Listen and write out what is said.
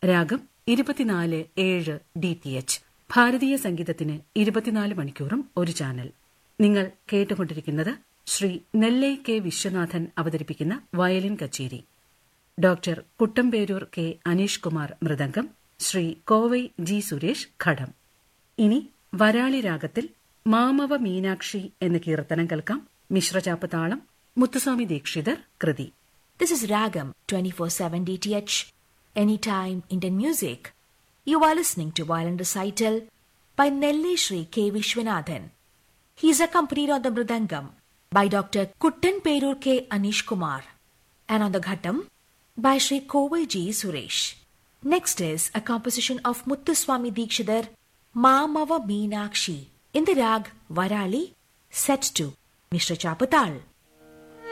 രാഗം ഇരുപത്തിനാല് ഏഴ് ഡി ടി എച്ച് ഭാരതീയ സംഗീതത്തിന് ഇരുപത്തിനാല് മണിക്കൂറും ഒരു ചാനൽ നിങ്ങൾ കേട്ടുകൊണ്ടിരിക്കുന്നത് ശ്രീ നെല്ലൈ കെ വിശ്വനാഥൻ അവതരിപ്പിക്കുന്ന വയലിൻ കച്ചേരി ഡോക്ടർ കുട്ടമ്പേരൂർ കെ അനീഷ് കുമാർ മൃദംഗം ശ്രീ കോവൈ ജി സുരേഷ് ഘടം ഇനി വരാളി രാഗത്തിൽ മാമവ മീനാക്ഷി എന്ന കീർത്തനം കേൾക്കാം മിശ്രചാപ്പ് താളം മുത്തുസ്വാമി ദീക്ഷിതർ കൃതി This is Ragam 24/7 DTH Anytime Indian Music. You are listening to violin recital by Nelli Shri K. Vishwanathan. He is accompanied on the Mridangam by Dr. Kuttan Perur K. Anish Kumar and on the Ghatam by Shri Kovai G. Suresh. Next is a composition of Muthuswami Dikshidhar Mamava Meenakshi in the rag Varali set to Mishra Chapatal.